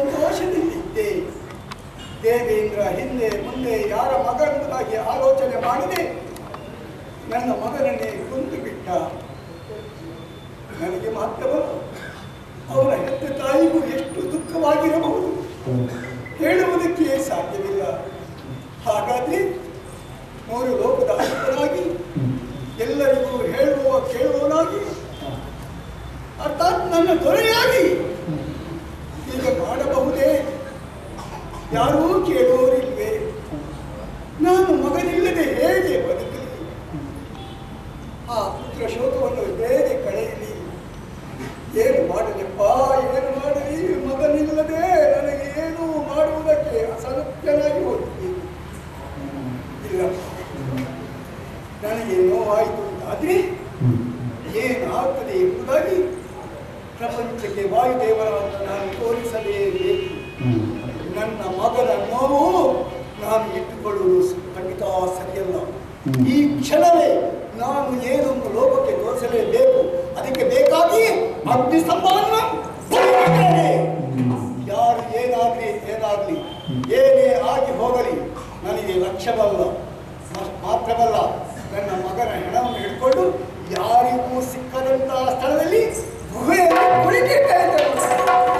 ಸಂತೋಷದಲ್ಲಿದ್ದೆ ದೇವೇಂದ್ರ ಹಿಂದೆ ಮುಂದೆ ಯಾರ ಮಗ ಎಂಬುದಾಗಿ ಆಲೋಚನೆ ಮಾಡದೆ ನನ್ನ ಮಗನನ್ನೇ ಕೊಂದು ಬಿಟ್ಟ ನನಗೆ ಮಾತ್ರವಲ್ಲ ಅವರ ಹೆತ್ತ ತಾಯಿಗೂ ಎಷ್ಟು ದುಃಖವಾಗಿರಬಹುದು ಹೇಳುವುದಕ್ಕೆ ಸಾಧ್ಯವಿಲ್ಲ ಹಾಗಾದ್ರೆ ಮೂರು ಲೋಕದ ಅಧಿಪನಾಗಿ ಎಲ್ಲರಿಗೂ ಹೇಳುವ ಕೇಳುವನಾಗಿ ಅರ್ಥಾತ್ ನನ್ನ ದೊರೆಯಾಗಿ ಹೀಗೆ ಮಾಡಬಹುದೇ ಯಾರೂ ಕೇಳುವವರಿಲ್ವೇ ನಾನು ಮಗನಿಲ್ಲದೆ ಹೇಗೆ ಬದುಕಲಿ ಆ ಪುತ್ರ ಶೋಕವನ್ನು ಬೇರೆ ಕಳೆಯಲಿ ಏನು ಮಾಡಲಿಪ್ಪ ಏನು ಮಾಡಲಿ ಮಗನಿಲ್ಲದೆ ನನಗೆ ಏನು ಮಾಡುವುದಕ್ಕೆ ಅಸಾಧ್ಯನಾಗಿ ಹೋಗ್ತೀನಿ ಇಲ್ಲ ನನಗೆ ನೋವಾಯಿತು ಅಂತಾದ್ರೆ ಏನಾಗ್ತದೆ ಎಂಬುದಾಗಿ ಪ್ರಪಂಚಕ್ಕೆ ವಾಯುದೇವರನ್ನು ನಾನು ತೋರಿಸಲೇಬೇಕು ನನ್ನ ಮಗನ ನೋವು ನಾನು ಇಟ್ಟುಕೊಳ್ಳುವುದು ಖಂಡಿತ ಸರಿಯಲ್ಲ ಈ ಕ್ಷಣವೇ ನಾನು ಏನೊಂದು ಲೋಕಕ್ಕೆ ತೋರಿಸಲೇಬೇಕು ಅದಕ್ಕೆ ಬೇಕಾಗಿ ಅಗ್ನಿ ಸಂಪಾದನ ಯಾರು ಏನಾಗ್ಲಿ ಏನಾಗ್ಲಿ ಏನೇ ಆಗಿ ಹೋಗಲಿ ನನಗೆ ಲಕ್ಷ್ಯವಲ್ಲ ಮ- ಮಾತ್ರವಲ್ಲ ನನ್ನ ಮಗನ ಹೆಣವನ್ನು ಹಿಡ್ಕೊಂಡು ಯಾರಿಗೂ ಸಿಕ್ಕದಂತಹ ಸ್ಥಳದಲ್ಲಿ ಗುಹೆಯಲ್ಲಿ ಕುಳಿತಿದ್ದೇನೆ